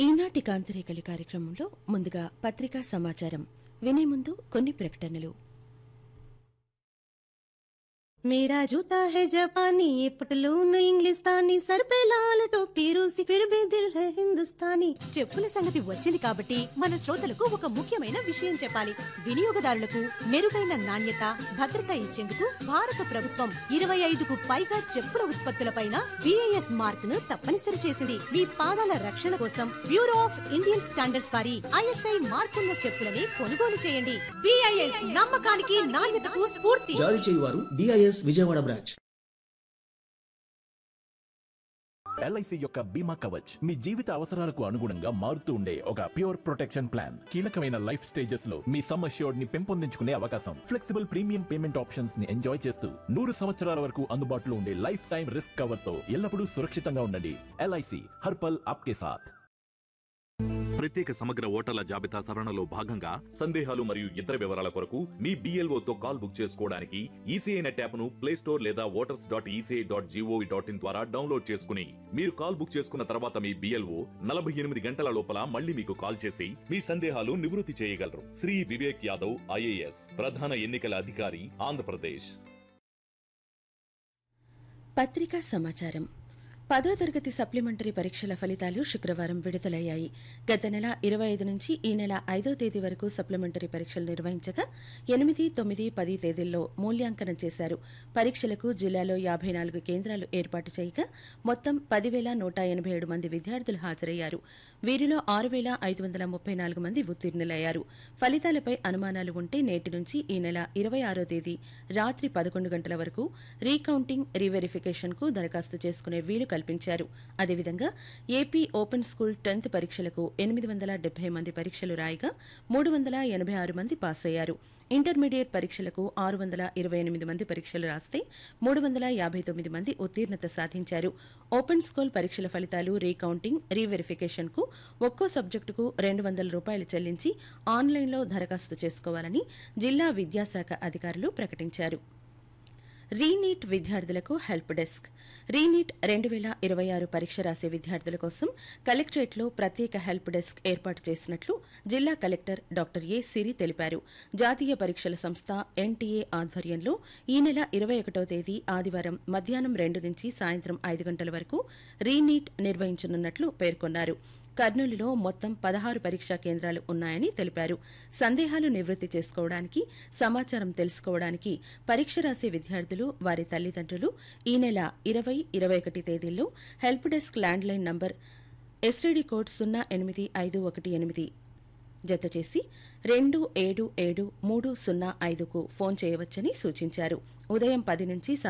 ఈనాటి కాంతిరేఖలి కార్యక్రమంలో ముందుగా పత్రికా సమాచారం వినే ముందు కొన్ని ప్రకటనలు मेरा जूता है जापानी ये पटलून इंग्लिस्तानी सर पे लाल टोपी रूसी फिर भी दिल है हिंदुस्तानी చెప్పుల సంగతి వచ్చింది కాబట్టి మన శ్రోతలకు ఒక ముఖ్యమైన విషయం చెప్పాలి వినియోగదారులకు మెరుగైన నాణ్యత భద్రత ఇచ్చేందుకు భారత ప్రభుత్వం ఇరవై ఐదుకు పైగా చెప్పుల ఉత్పత్తులపైన బిఐఎస్ మార్క్ ను తప్పనిసరి చేసింది మీ పాదాల రక్షణ కోసం బ్యూరో ఆఫ్ ఇండియన్ స్టాండర్డ్స్ వారి ఐఎస్ఐ మార్కున్న చెప్పులని కొనుగోలు చేయండి బిఐఎస్ నమ్మకానికి నాణ్యతకు స్ఫూర్తి జారీ చేయువారు డిఐఎస్ విజయవాడ బ్రాంచ్ ఎల్ఐసి యొక్క బీమా కవచ్ మీ జీవిత అవసరాలకు అనుగుణంగా మారుతూ ఉండే ఒక ప్యూర్ ప్రొటెక్షన్ ప్లాన్ కీలకమైన లైఫ్ స్టేజెస్ లో మీ సమ్ అష్యూర్డ్ ని పెంపొందించుకునే అవకాశం ఫ్లెక్సిబుల్ ప్రీమియం పేమెంట్ ఆప్షన్స్ ని ఎంజాయ్ చేస్తూ నూరు సంవత్సరాల వరకు అందుబాటులో ఉండే లైఫ్ టైం రిస్క్ కవర్ తో ఎల్లప్పుడూ సురక్షితంగా ఉండండి ఎల్ఐసి హర్పల్ ఆప్కే సాథ్ ప్రత్యేక సమగ్ర ఓటర్ల జాబితా సవరణలో భాగంగా సందేహాలు మరియు ఇతర వివరాల కొరకు మీ BLO తో కాల్ బుక్ చేసుకోవడానికి ఈసీఐ నెట్ యాప్ ను ప్లే స్టోర్ లేదా voters dot ECI dot GOV dot in ద్వారా డౌన్లోడ్ చేసుకుని మీరు కాల్ బుక్ చేసుకున్న తర్వాత మీ బిఎల్ఓ నలభై ఎనిమిది గంటల లోపల మళ్ళీ మీకు కాల్ చేసి మీ సందేహాలు నివృత్తి చేయగలరు శ్రీ వివేక్ యాదవ్ ఐఏఎస్ ప్రధాన ఎన్నికల అధికారి ఆంధ్రప్రదేశ్ పత్రికా సమాచారం పదో తరగతి సప్లిమెంటరీ పరీక్షల ఫలితాలు శుక్రవారం విడుదలయ్యాయి గత నెల ఇరవై ఐదు నుంచి ఈ నెల ఐదో తేదీ వరకు సప్లిమెంటరీ పరీక్షలు నిర్వహించగా ఎనిమిది తొమ్మిది పది తేదీల్లో మూల్యాంకనం చేశారు పరీక్షలకు జిల్లాలో యాభై నాలుగు కేంద్రాలు ఏర్పాటు చేయగా మొత్తం పదివేల నూట ఎనభై ఏడు మంది విద్యార్థులు హాజరయ్యారు వీరిలో ఆరు వేల ఐదు వందల ముప్పై నాలుగు మంది ఉత్తీర్ణులయ్యారు ఫలితాలపై అనుమానాలు ఉంటే నేటి నుంచి ఈ నెల ఇరవై ఆరో తేదీ రాత్రి పదకొండు గంటల వరకు రీకౌంటింగ్ రీవెరిఫికేషన్ కు దరఖాస్తు చేసుకునే వీలు కల్పించారు అదేవిధంగా ఏపీ ఓపెన్ స్కూల్ టెన్త్ పరీక్షలకు ఎనిమిది వందల డెబ్బై మంది పరీక్షలు రాయగా మూడు వందల ఎనభై ఆరు మంది పాస్ అయ్యారు ఇంటర్మీడియట్ పరీక్షలకు ఆరు వందల ఇరవై ఎనిమిది మంది పరీక్షలు రాస్తే మూడు వందల యాభై తొమ్మిది మంది ఉత్తీర్ణత సాధించారు ఓపెన్ స్కూల్ పరీక్షల ఫలితాలు రీకౌంటింగ్ రీవెరిఫికేషన్ కు ఒక్కో సబ్జెక్టుకు రెండు వందల రూపాయలు చెల్లించి ఆన్లైన్లో దరఖాస్తు చేసుకోవాలని జిల్లా విద్యాశాఖ అధికారులు ప్రకటించారు రీనీట్ విద్యార్థులకు హెల్ప్ డెస్క్ రీనీట్ రెండు వేల ఇరవై ఆరు పరీక్ష రాసే విద్యార్థుల కోసం కలెక్టరేట్లో ప్రత్యేక హెల్ప్ డెస్క్ ఏర్పాటు చేసినట్లు జిల్లా కలెక్టర్ డాక్టర్ ఏ సిరి తెలిపారు జాతీయ పరీక్షల సంస్థ ఎన్టీఏ ఆధ్వర్యంలో ఈ నెల ఇరవై ఒకటో తేదీ ఆదివారం మధ్యాహ్నం రెండు నుంచి సాయంత్రం ఐదు గంటల వరకు రీనీట్ నిర్వహించనున్నట్లు పేర్కొన్నారు కర్నూలులో మొత్తం పదహారు పరీక్షా కేంద్రాలు ఉన్నాయని తెలిపారు సందేహాలు నివృత్తి చేసుకోవడానికి సమాచారం తెలుసుకోవడానికి పరీక్ష రాసే విద్యార్థులు వారి తల్లిదండ్రులు ఈ నెల ఇరవై ఇరవై ఒకటి తేదీల్లో help desk landline number STD code సున్నా ఎనిమిది ఐదు ఒకటి ఎనిమిది జత చేసి రెండు ఏడు ఏడు మూడు సున్నా ఐదుకు ఫోన్ చేయవచ్చని సూచించారు ఉదయం పది నుంచి